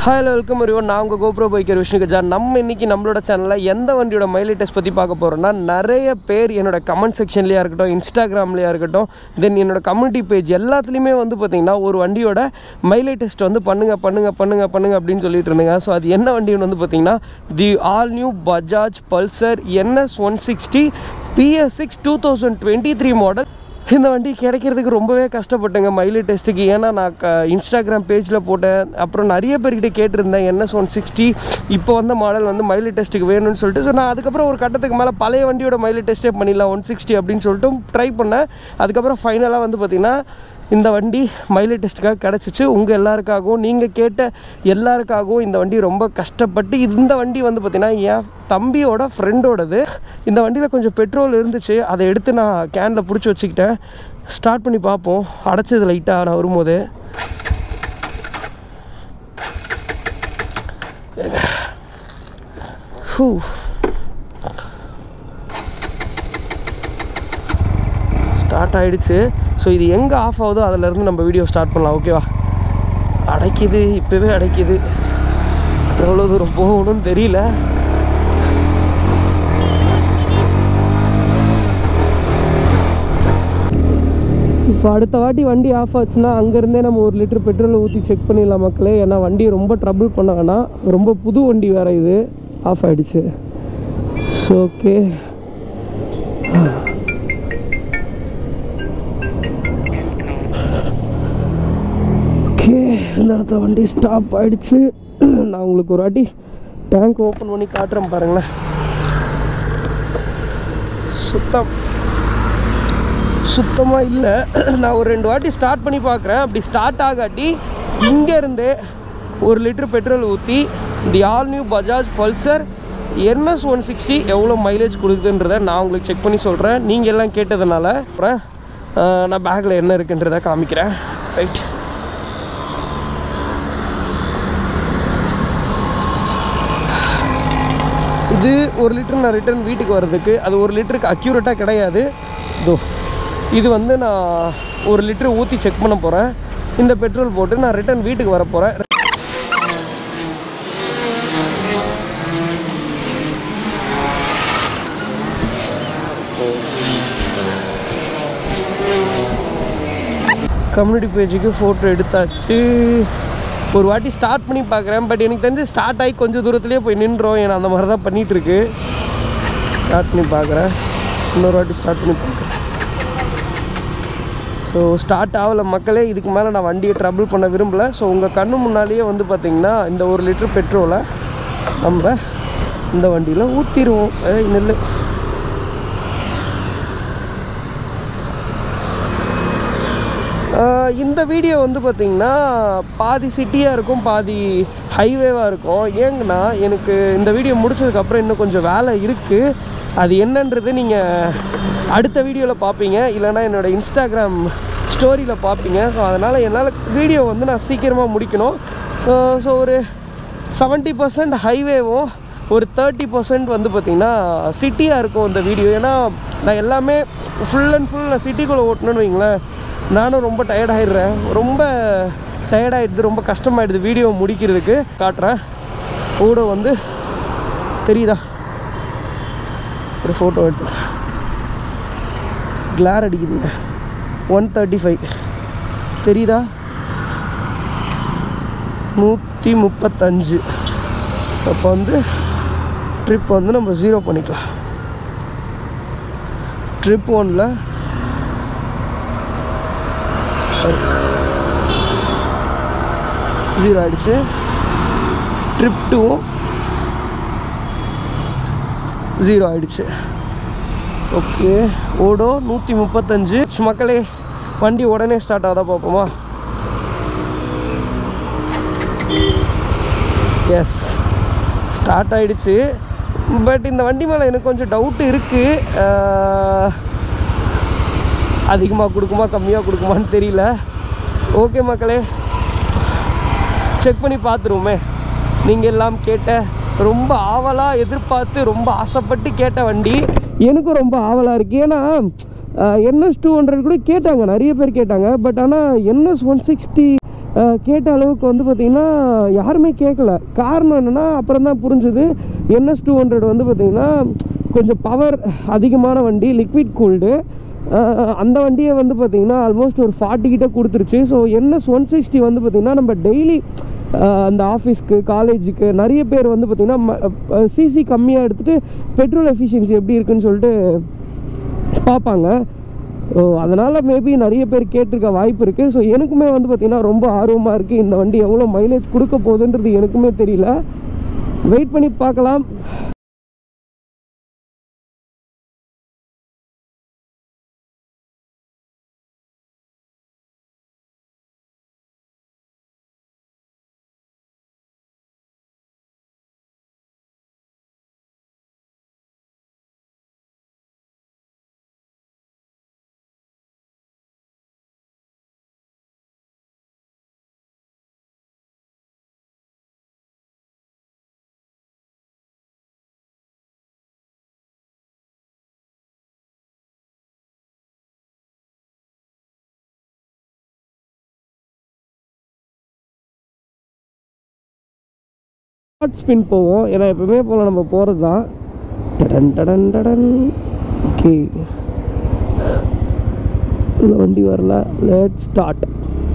Hello welcome அறிவோம் நான் உங்கள் கோப்ரோ பைக்கர் விஷ்ணு கஜா நம்ம இன்னைக்கு நம்மளோட சேனலில் எந்த வண்டியோட மைலேஜ் டெஸ்ட் பற்றி பார்க்க போகிறோம்னா நிறைய பேர் என்னோட கமெண்ட் செக்ஷன்லேயா இருக்கட்டும் இன்ஸ்டாகிராம்லேயா இருக்கட்டும் தென் என்னோட கம்யூனிட்டி பேஜ் எல்லாத்துலேயுமே வந்து பார்த்தீங்கன்னா ஒரு வண்டியோட மைலேஜ் டெஸ்ட் வந்து பண்ணுங்க பண்ணுங்க பண்ணுங்க பண்ணுங்க அப்படின்னு சொல்லிட்டு இருந்தீங்க ஸோ அது என்ன வண்டின்னு வந்து பார்த்தீங்கன்னா the all new Bajaj Pulsar NS one sixty BS six two thousand twenty three model இந்த வண்டி கிடைக்கிறதுக்கு ரொம்பவே கஷ்டப்பட்டேங்க மைலேஜ் டெஸ்ட்டுக்கு ஏன்னா நான் க இன்ஸ்டாகிராம் பேஜில் போட்டேன் அப்புறம் நிறைய பேர்கிட்ட கேட்டிருந்தேன் என்எஸ் ஒன் சிக்ஸ்டி இப்போ வந்த மாடல் வந்து மைலேஜ் டெஸ்ட்டுக்கு வேணும்னு சொல்லிட்டு ஸோ நான் அதுக்கப்புறம் ஒரு கட்டத்துக்கு மேலே பழைய வண்டியோட மைலேஜ் டெஸ்ட்டே பண்ணிடலாம் ஒன் சிக்ஸ்டி அப்படின்னு சொல்லிட்டு ட்ரை பண்ணேன் அதுக்கப்புறம் ஃபைனலாக வந்து பார்த்திங்கன்னா இந்த வண்டி மைலேஜ் டெஸ்ட்டுக்காக கிடச்சிச்சு உங்கள் எல்லாருக்காகவும் நீங்கள் கேட்ட எல்லாருக்காகவும் இந்த வண்டி ரொம்ப கஷ்டப்பட்டு இந்த வண்டி வந்து பார்த்திங்கன்னா என் தம்பியோட ஃப்ரெண்டோடது இந்த வண்டியில் கொஞ்சம் பெட்ரோல் இருந்துச்சு அதை எடுத்து நான் கேனில் பிடிச்சி வச்சுக்கிட்டேன் ஸ்டார்ட் பண்ணி பார்ப்போம் அடைச்சது லைட்டாக நான் வரும்போது இருங்க. ஹூ. ஸ்டார்ட் ஆகிடுச்சு ஸோ இது எங்கே ஆஃப் ஆகுதோ அதிலேருந்து நம்ம வீடியோ ஸ்டார்ட் பண்ணலாம் ஓகேவா அடைக்குது இப்போவே அடைக்குது எவ்வளோ தூரம் போகணும்னு தெரியல இப்போ அடுத்த வாட்டி வண்டி ஆஃப் ஆச்சுன்னா அங்கேருந்தே நம்ம ஒரு லிட்டர் பெட்ரோலை ஊற்றி செக் பண்ணிடலாம் மக்களே ஏன்னா வண்டி ரொம்ப ட்ரபிள் பண்ண வேணாம் ரொம்ப புது வண்டி வேறு இது ஆஃப் ஆகிடுச்சு ஸோ ஓகே ஓகே இந்த இடத்துல வண்டி ஸ்டாப் ஆயிடுச்சு நான் உங்களுக்கு ஒரு வாட்டி டேங்க் ஓப்பன் பண்ணி காட்டுறேன் பாருங்களேன் சுத்தம் சுத்தமாக இல்லை நான் ஒரு ரெண்டு வாட்டி ஸ்டார்ட் பண்ணி பார்க்குறேன் அப்படி ஸ்டார்ட் ஆகாட்டி இங்கேருந்தே ஒரு லிட்டர் பெட்ரோல் ஊற்றி the all new Bajaj Pulsar NS one sixty எவ்வளோ மைலேஜ் கொடுக்குதுன்றதை நான் உங்களுக்கு செக் பண்ணி சொல்கிறேன் நீங்கள் எல்லாம் கேட்டதுனால அப்புறம் ஆஹ், நான் பேக்கில் என்ன இருக்குன்றதை காமிக்கிறேன் ரைட் இது ஒரு லிட்டர் நான் ரிட்டர்ன் வீட்டுக்கு வர்றதுக்கு அது ஒரு லிட்டருக்கு அக்யூரேட்டாக கிடையாது இதோ இது வந்து நான் ஒரு லிட்டர் ஊற்றி செக் பண்ண போகிறேன் இந்த பெட்ரோல் போட்டு நான் ரிட்டர்ன் வீட்டுக்கு வர போகிறேன் கம்யூனிட்டி பேஜுக்கு ஃபோட்டோ எடுத்தாச்சு ஒரு வாட்டி ஸ்டார்ட் பண்ணி பார்க்குறேன் பட் எனக்கு தெரிஞ்சு ஸ்டார்ட் ஆகி கொஞ்சம் தூரத்துலேயே போய் நின்றோம் ஏன்னா அந்த மாதிரி தான் பண்ணிகிட்டு இருக்கு ஸ்டார்ட் பண்ணி பார்க்குறேன் இன்னொரு வாட்டி ஸ்டார்ட் பண்ணி பார்க்குறேன் ஸோ ஸ்டார்ட் ஆகலை மக்களே இதுக்கு மேலே நான் வண்டியை ட்ரபிள் பண்ண விரும்பலை ஸோ உங்கள் கண்ணு முன்னாலேயே வந்து பார்த்திங்கன்னா இந்த ஒரு லிட்டர் பெட்ரோலை நம்ம இந்த வண்டியில் ஊற்றிடுவோம் ஏய் நெல் ஆஹ் இந்த வீடியோ வந்து பார்த்திங்கன்னா பாதி சிட்டியாக இருக்கும் பாதி ஹைவேவாக இருக்கும் ஏங்கன்னா எனக்கு இந்த வீடியோ முடிச்சதுக்கப்புறம் இன்னும் கொஞ்சம் வேலை இருக்குது அது என்னன்றது நீங்கள் அடுத்த வீடியோவில் பார்ப்பீங்க இல்லைன்னா என்னோடய இன்ஸ்டாகிராம் ஸ்டோரியில் பார்ப்பீங்க ஸோ அதனால் என்னால் வீடியோ வந்து நான் சீக்கிரமாக முடிக்கணும் ஸோ ஒரு செவன்ட்டி பர்சன்ட் ஹைவேவும் ஒரு தேர்ட்டி பர்சன்ட் வந்து பார்த்திங்கன்னா சிட்டியாக இருக்கும் இந்த வீடியோ ஏன்னா நான் எல்லாமே ஃபுல் அண்ட் ஃபுல் நான் சிட்டிக்குள்ளே ஓட்டணும்னு வைங்களேன் நானும் ரொம்ப டயர்ட் ஆயிடுறேன் ரொம்ப டயர்டாயிடுது ரொம்ப கஷ்டமாயிடுது வீடியோ முடிக்கிறதுக்கு காட்டுறேன் கூட வந்து தெரியுதா ஒரு ஃபோட்டோ எடுத்து கிளார் அடிக்குதுங்க ஒன் தேர்ட்டி ஃபைவ் தெரியுதா நூற்றி முப்பத்தஞ்சு அப்போ வந்து ட்ரிப் வந்து நம்ம ஜீரோ பண்ணிக்கலாம் ட்ரிப் ஒனில் ஜீரோ ஆயிடுச்சு ட்ரிப் டூவும் ஜீரோ ஆயிடுச்சு ஓகே ஓடோ நூற்றி முப்பத்தஞ்சு மக்களே வண்டி உடனே ஸ்டார்ட் ஆகுதா பார்ப்போமா எஸ் ஸ்டார்ட் ஆயிடுச்சு பட் இந்த வண்டி மேலே எனக்கு கொஞ்சம் டவுட் இருக்குது அதிகமாக கொடுக்குமா கம்மியாக கொடுக்குமான்னு தெரியல ஓகே மக்களே செக் பண்ணி பார்த்துருவோமே நீங்கள் எல்லாம் கேட்ட ரொம்ப ஆவலாக எதிர்பார்த்து ரொம்ப ஆசைப்பட்டு கேட்ட வண்டி எனக்கும் ரொம்ப ஆவலாக இருக்குது ஏன்னா என்எஸ் டூ ஹண்ட்ரட் கூட கேட்டாங்க நிறைய பேர் கேட்டாங்க பட் ஆனால் என்எஸ் ஒன் சிக்ஸ்டி அஹ், கேட்ட அளவுக்கு வந்து பார்த்திங்கன்னா யாருமே கேட்கல காரணம் என்னென்னா அப்புறம் தான் புரிஞ்சுது என்எஸ் டூ ஹண்ட்ரட் வந்து பார்த்திங்கன்னா கொஞ்சம் பவர் அதிகமான வண்டி லிக்விட் கூல்டு அந்த வண்டியை வந்து பார்த்திங்கன்னா ஆல்மோஸ்ட் ஒரு ஃபார்ட்டி கிட்ட கொடுத்துருச்சு ஸோ என்எஸ் ஒன் சிக்ஸ்டி வந்து பார்த்திங்கன்னா நம்ம டெய்லி அந்த ஆஃபீஸ்க்கு காலேஜுக்கு நிறைய பேர் வந்து பார்த்திங்கன்னா சிசி கம்மியாக எடுத்துகிட்டு பெட்ரோல் எஃபிஷியன்சி எப்படி இருக்குன்னு சொல்லிட்டு பார்ப்பாங்க ஸோ அதனால் மேபி நிறைய பேர் கேட்டிருக்க வாய்ப்பு இருக்குது ஸோ எனக்குமே வந்து பார்த்திங்கன்னா ரொம்ப ஆர்வமாக இருக்குது இந்த வண்டி எவ்வளோ மைலேஜ் கொடுக்க போகுதுன்றது எனக்குமே தெரியல வெயிட் பண்ணி பார்க்கலாம் ஷார்ட் ஸ்பின் போவோம் ஏன்னா எப்பவுமே போல் நம்ம போகிறது தான் டடன் டடன் டடன் ஓகே இந்த வண்டி வரல லெட் ஸ்டார்ட்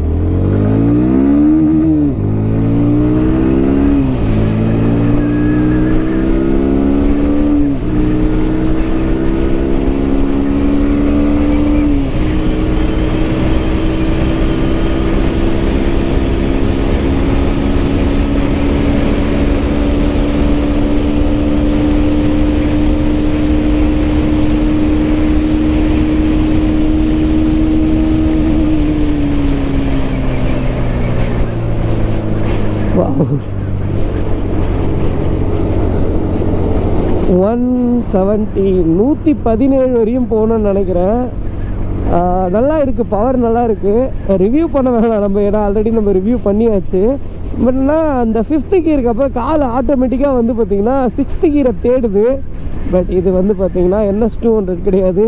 ஒன் செவன்ட்டி நூற்றி பதினேழு வரையும் போகணும்னு நினைக்கிறேன் ஆஹ் நல்லா இருக்குது பவர் நல்லா இருக்குது ரிவ்யூ பண்ண வேணாம் நம்ம ஏன்னா ஆல்ரெடி நம்ம ரிவ்யூ பண்ணியாச்சு பட்னா அந்த ஃபிஃப்த்து கீருக்கு அப்புறம் கால் ஆட்டோமேட்டிக்காக வந்து பார்த்திங்கன்னா சிக்ஸ்த்து கீரை தேடுது பட் இது வந்து பார்த்திங்கன்னா என்எஸ் டூ ஹண்ட்ரட் கிடையாது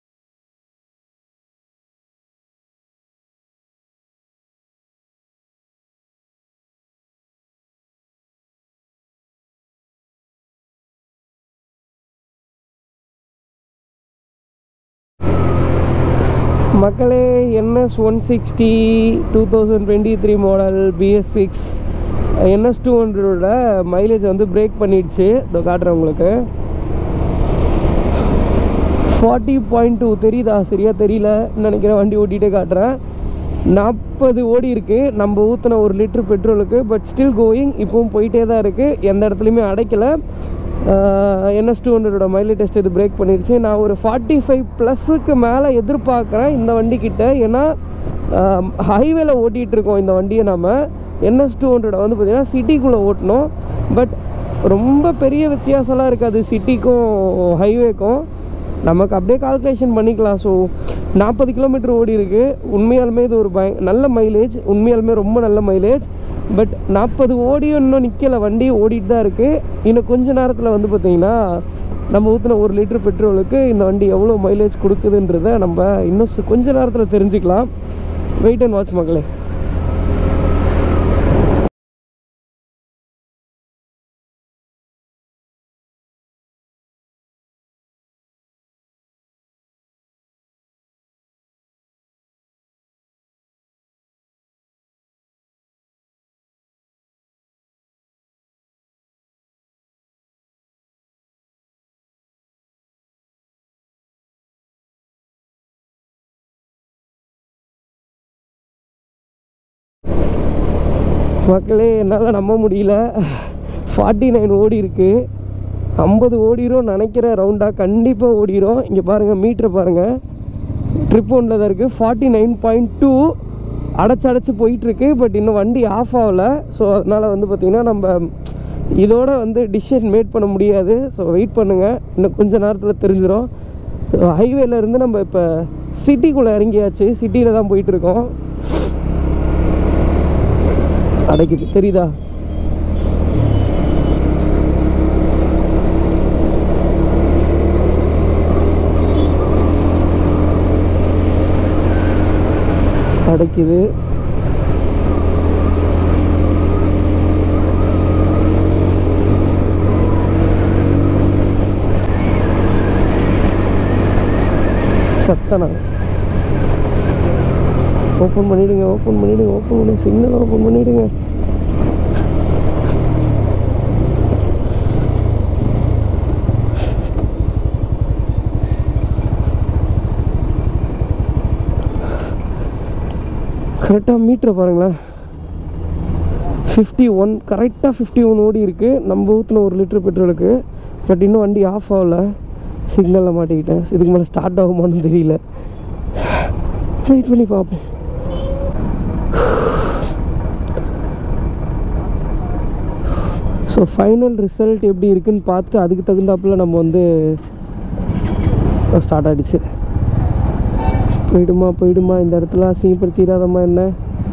மக்களே NS one sixty two thousand twenty three model BS six NS two ஹண்ட்ரடோட மைலேஜ் வந்து பிரேக் பண்ணிடுச்சு இதோ காட்டுறேன் உங்களுக்கு ஃபார்ட்டி பாயிண்ட் டூ தெரியுதா சரியாக தெரியல நினைக்கிறேன் வண்டி ஓட்டிகிட்டே காட்டுறேன் நாற்பது ஓடி இருக்குது நம்ம ஊற்றின ஒரு லிட்டர் பெட்ரோலுக்கு பட் ஸ்டில் கோயிங் இப்போவும் போயிட்டே தான் இருக்குது எந்த இடத்துலையுமே அடைக்கலை என்எஸ் டூ ஹண்ட்ரடோட மைலேஜ் டெஸ்ட் இது பிரேக் பண்ணிடுச்சு நான் ஒரு ஃபார்ட்டி ஃபைவ் ப்ளஸுக்கு மேலே எதிர்பார்க்குறேன் இந்த வண்டிக்கிட்ட ஏன்னா ஹைவேல ஓட்டிகிட்டு இருக்கோம் இந்த வண்டியை நம்ம என்எஸ் டூ ஹண்ட்ரடை வந்து பார்த்திங்கன்னா சிட்டிக்குள்ளே ஓட்டணும் பட் ரொம்ப பெரிய வித்தியாசம்லாம் இருக்காது சிட்டிக்கும் ஹைவேக்கும் நமக்கு அப்படியே கால்குலேஷன் பண்ணிக்கலாம் ஸோ நாற்பது கிலோமீட்டர் ஓடி இருக்கு உண்மையாலுமே இது ஒரு பய நல்ல மைலேஜ் உண்மையாலுமே ரொம்ப நல்ல மைலேஜ் பட் நாற்பது ஓடியும் இன்னும் நிற்கலை வண்டி ஓடிட்டு தான் இருக்குது இன்னும் கொஞ்ச நேரத்தில் வந்து பார்த்திங்கன்னா நம்ம ஊற்றின ஒரு லிட்டர் பெட்ரோலுக்கு இந்த வண்டி எவ்வளோ மைலேஜ் கொடுக்குதுன்றத நம்ம இன்னும் சு- கொஞ்ச நேரத்தில் தெரிஞ்சுக்கலாம் வெயிட் அண்ட் வாட்ச் மக்களே மக்களே என்னால் நம்ப முடியல ஃபார்ட்டி நைன் ஓடி இருக்கு ஐம்பது ஓடிரும் நினைக்கிற ரவுண்டாக கண்டிப்பாக ஓடிரும் இங்கே பாருங்கள் மீட்டரை பாருங்கள் ட்ரிப் ஒன்றில் தான் இருக்குது ஃபார்ட்டி நைன் பாயிண்ட் டூ அடைச்சு அடைச்சு போயிட்டுருக்கு பட் இன்னும் வண்டி ஆஃப் ஆகலை ஸோ அதனால் வந்து பார்த்திங்கன்னா நம்ம இதோட வந்து டிசிஷன் மேட் பண்ண முடியாது ஸோ வெயிட் பண்ணுங்கள் இன்னும் கொஞ்ச நேரத்தில் தெரிஞ்சிடும் ஹைவேல இருந்து நம்ம இப்போ சிட்டிக்குள்ளே இறங்கியாச்சு சிட்டியில் தான் போயிட்டுருக்கோம் அடைக்குது தெரியுதா அடைக்குது செத்தனா ஓப்பன் பண்ணிவிடுங்க ஓப்பன் பண்ணிவிடுங்க ஓப்பன் பண்ணி சிக்னல் ஓப்பன் பண்ணிவிடுங்க கரெக்டாக மீட்டரை பாருங்களேன் ஃபிஃப்டி ஒன் கரெக்டாக ஃபிஃப்டி ஒன் ஓடி இருக்குது நம்ம ஊற்றின ஒரு லிட்டர் பெட்ரோலுக்கு பட் இன்னும் வண்டி ஆஃப் ஆகல சிக்னலில் மாட்டிக்கிட்டேன் இதுக்கு மேலே ஸ்டார்ட் ஆகுமான்னு தெரியல வெயிட் பண்ணி பார்ப்போம் ஸோ ஃபைனல் ரிசல்ட் எப்படி இருக்குன்னு பார்த்துட்டு அதுக்கு தகுந்தாப்புல நம்ம வந்து ஸ்டார்ட் ஆகிடுச்சு போயிடுமா போயிடுமா இந்த இடத்துல அசிங்கப்படுத்திடாதம்மா என்ன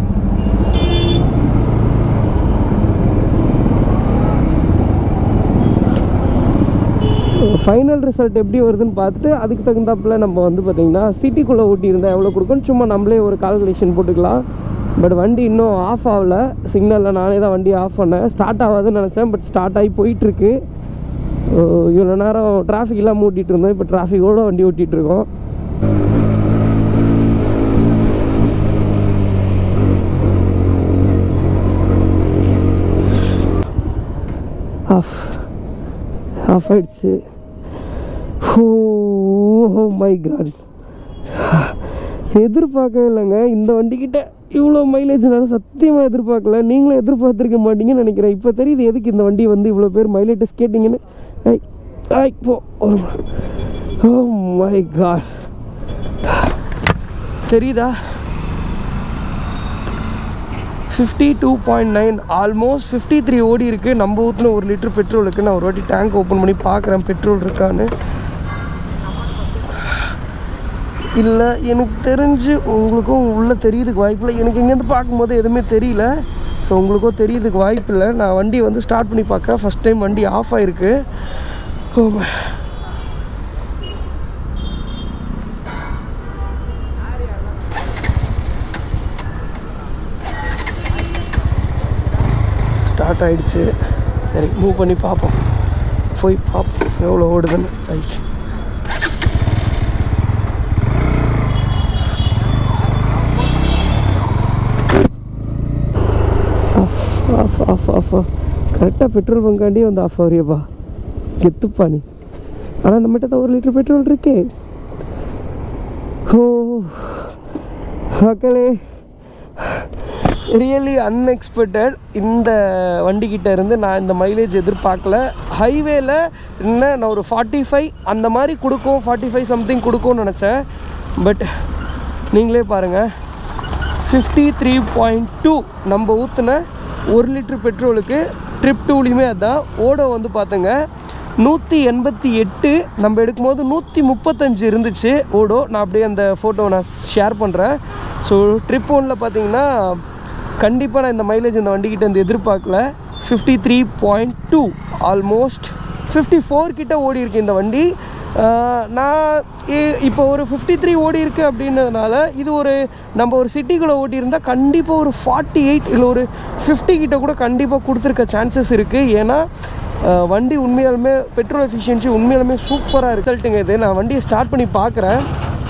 ஃபைனல் ரிசல்ட் எப்படி வருதுன்னு பார்த்துட்டு அதுக்கு தகுந்தாப்புல நம்ம வந்து பார்த்திங்கன்னா சிட்டிக்குள்ளே ஓட்டியிருந்தால் எவ்வளோ கொடுக்குன்னு சும்மா நம்மளே ஒரு கால்குலேஷன் போட்டுக்கலாம் பட் வண்டி இன்னும் ஆஃப் ஆகல சிக்னலில் நானே தான் வண்டி ஆஃப் பண்ணேன் ஸ்டார்ட் ஆகாதுன்னு நினச்சேன் பட் ஸ்டார்ட் ஆகி போயிட்டுருக்கு இவ்வளோ நேரம் டிராஃபிக் இல்லாமல் ஓட்டிகிட்டு இருந்தோம் இப்போ டிராஃபிக்கோட வண்டி ஓட்டிகிட்டு இருக்கோம் ஆஃப் ஆஃப் ஆயிடுச்சு ஓ மை காட் எதிர்பார்க்கவே இல்லைங்க இந்த வண்டிக்கிட்ட இவ்வளோ மைலேஜ் நான் சத்தியமாக எதிர்பார்க்கல நீங்களும் எதிர்பார்த்துருக்க மாட்டீங்கன்னு நினைக்கிறேன் இப்போ தெரியுது எதுக்கு இந்த வண்டி வந்து இவ்வளோ பேர் மைலேஜ் டெஸ்ட் கேட்டிங்கன்னு ஐ ஐ போ ஓ மை காட் தெரியுதா fifty two point nine almost fifty three ஓடி இருக்குது நம்ம ஊற்றின ஒரு லிட்டர் பெட்ரோலுக்கு நான் ஒரு வாட்டி டேங்க் ஓப்பன் பண்ணி பார்க்குறேன் பெட்ரோல் இருக்கான்னு இல்லை எனக்கு தெரிஞ்சு உங்களுக்கும் உள்ளே தெரியுதுக்கு வாய்ப்பில்லை எனக்கு இங்கேருந்து பார்க்கும்போது எதுவுமே தெரியல ஸோ உங்களுக்கும் தெரியுதுக்கு வாய்ப்பில்லை நான் வண்டி வந்து ஸ்டார்ட் பண்ணி பார்க்குறேன் ஃபஸ்ட் டைம் வண்டி ஆஃப் ஆகிருக்கு ஸ்டார்ட் ஆகிடுச்சு சரி மூவ் பண்ணி பார்ப்போம் போய் பார்ப்போம் எவ்வளோ ஓடுதுன்னு ஐ off off off off off கரெக்டாக பெட்ரோல் பங்காண்டியே வந்து ஆஃப் ஆகிறியப்பா கெத்துப்பா நீ ஆனால் நம்மகிட்ட தான் ஒரு லிட்டர் பெட்ரோல் இருக்கே ஓ மக்களே ரியலி அன்எக்ஸ்பெக்டட் இந்த வண்டிக்கிட்ட இருந்து நான் இந்த மைலேஜ் எதிர்பார்க்கல ஹைவேல என்ன நான் ஒரு ஃபார்ட்டி ஃபைவ் அந்த மாதிரி கொடுக்கும் ஃபார்ட்டி ஃபைவ் சம்திங் கொடுக்கும்னு நினச்சேன் பட் நீங்களே பாருங்கள் ஃபிஃப்டி த்ரீ பாயிண்ட் டூ நம்ம ஊற்றின ஒரு லிட்டர் பெட்ரோலுக்கு ட்ரிப் டூலையுமே அதான் ஓடோ வந்து பார்த்துங்க நூற்றி எண்பத்தி எட்டு நம்ம எடுக்கும்போது நூற்றி முப்பத்தஞ்சு இருந்துச்சு ஓடோ நான் அப்படியே அந்த ஃபோட்டோவை நான் ஷேர் பண்ணுறேன் ஸோ ட்ரிப் ஒனில் பார்த்தீங்கன்னா கண்டிப்பாக நான் இந்த மைலேஜ் இந்த வண்டிக்கிட்ட இருந்து எதிர்பார்க்கல fifty three point two almost fifty four கிட்ட ஓடி இருக்கு இந்த வண்டி ஆஹ் நான் இ- இப்போ ஒரு ஃபிஃப்டி த்ரீ ஓடி இருக்கு அப்படின்றதுனால இது ஒரு நம்ம ஒரு சிட்டிக்குள்ளே ஓட்டி இருந்தால் கண்டிப்பாக ஒரு ஃபார்ட்டி எயிட் இல்லை ஒரு ஃபிஃப்டி கிட்ட கூட கண்டிப்பாக கொடுத்துருக்க சான்சஸ் இருக்குது ஏன்னா ஆஹ் வண்டி உண்மையாலுமே பெட்ரோல் எஃபிஷியன்சி உண்மையாலுமே சூப்பராக ரிசல்ட்டுங்க இது நான் வண்டியை ஸ்டார்ட் பண்ணி பார்க்குறேன்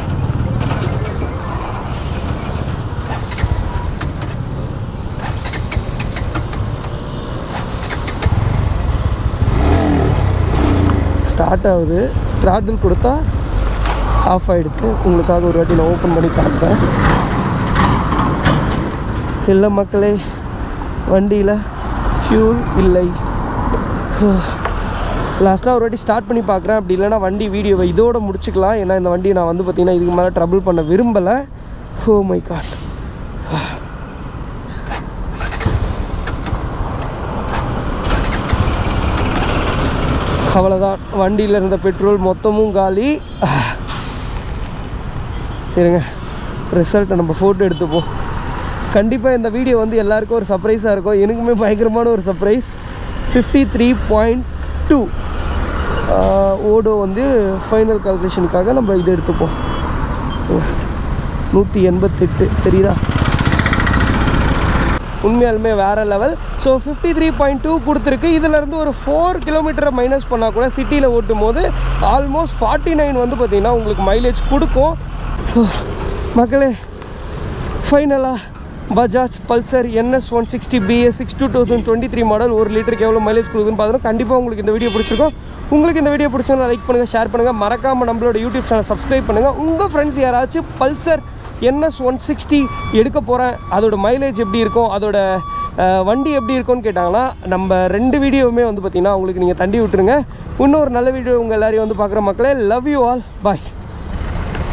ஸ்டார்ட் ஆகுது த்ராட்டில் கொடுத்தா ஆஃப் ஆகிடுது உங்களுக்காக ஒரு வாட்டி நான் ஓப்பன் பண்ணி காட்டுறேன் இல்லை மக்களே வண்டியில் ஃபியூல் இல்லை லாஸ்ட்டாக ஒரு வாட்டி ஸ்டார்ட் பண்ணி பார்க்குறேன் அப்படி இல்லைன்னா வண்டி வீடியோவை இதோட முடிச்சுக்கலாம் ஏன்னா இந்த வண்டியை நான் வந்து பார்த்திங்கன்னா இதுக்கு மேலே ட்ரபிள் பண்ண விரும்பலை ஓ மை காட் அவ்வளோதான் வண்டியில் இருந்த பெட்ரோல் மொத்தமும் காலி இருங்க ரிசல்ட்டை நம்ம ஃபோட்டோ எடுத்துப்போம் கண்டிப்பாக இந்த வீடியோ வந்து எல்லாருக்கும் ஒரு சர்ப்ரைஸாக இருக்கும் எனக்குமே பயங்கரமான ஒரு surprise fifty three point two ஓடோ வந்து ஃபைனல் கால்குலேஷனுக்காக நம்ம இது எடுத்துப்போம் நூற்றி எண்பத்தெட்டு தெரியுதா உண்மையாலுமே வேறு level so fifty three point two கொடுத்துருக்கு இதிலேருந்து ஒரு ஃபோர் கிலோமீட்டரை மைனஸ் பண்ணால் கூட சிட்டியில் ஓட்டும் போது ஆல்மோஸ்ட் ஃபார்ட்டி நைன் வந்து பார்த்திங்கன்னா உங்களுக்கு மைலேஜ் கொடுக்கும் மக்களே ஃபைனலாக Bajaj Pulsar NS one sixty BS six two thousand twenty three model ஒரு லிட்டருக்கு எவ்வளோ மைலேஜ் கொடுக்குதுன்னு பார்த்தோம் கண்டிப்பாக உங்களுக்கு இந்த வீடியோ பிடிச்சிருக்கும் உங்களுக்கு இந்த வீடியோ பிடிச்சவங்க லைக் பண்ணுங்கள் ஷேர் பண்ணுங்கள் மறக்காமல் நம்மளோட யூடியூப் சேனல் சப்ஸ்கிரைப் பண்ணுங்கள் உங்கள் ஃப்ரெண்ட்ஸ் யாராச்சும் பல்சர் என்எஸ் ஒன் சிக்ஸ்டி எடுக்க போகிறேன் அதோட மைலேஜ் எப்படி இருக்கும் அதோட அஹ், வண்டி எப்படி இருக்கும்னு கேட்டாங்கன்னா நம்ம ரெண்டு வீடியோவுமே வந்து பார்த்திங்கன்னா உங்களுக்கு நீங்கள் தண்டி விட்டுருங்க இன்னொரு நல்ல வீடியோ உங்கள் எல்லாரையும் வந்து பார்க்குற மக்களே லவ் யூ ஆல் பாய்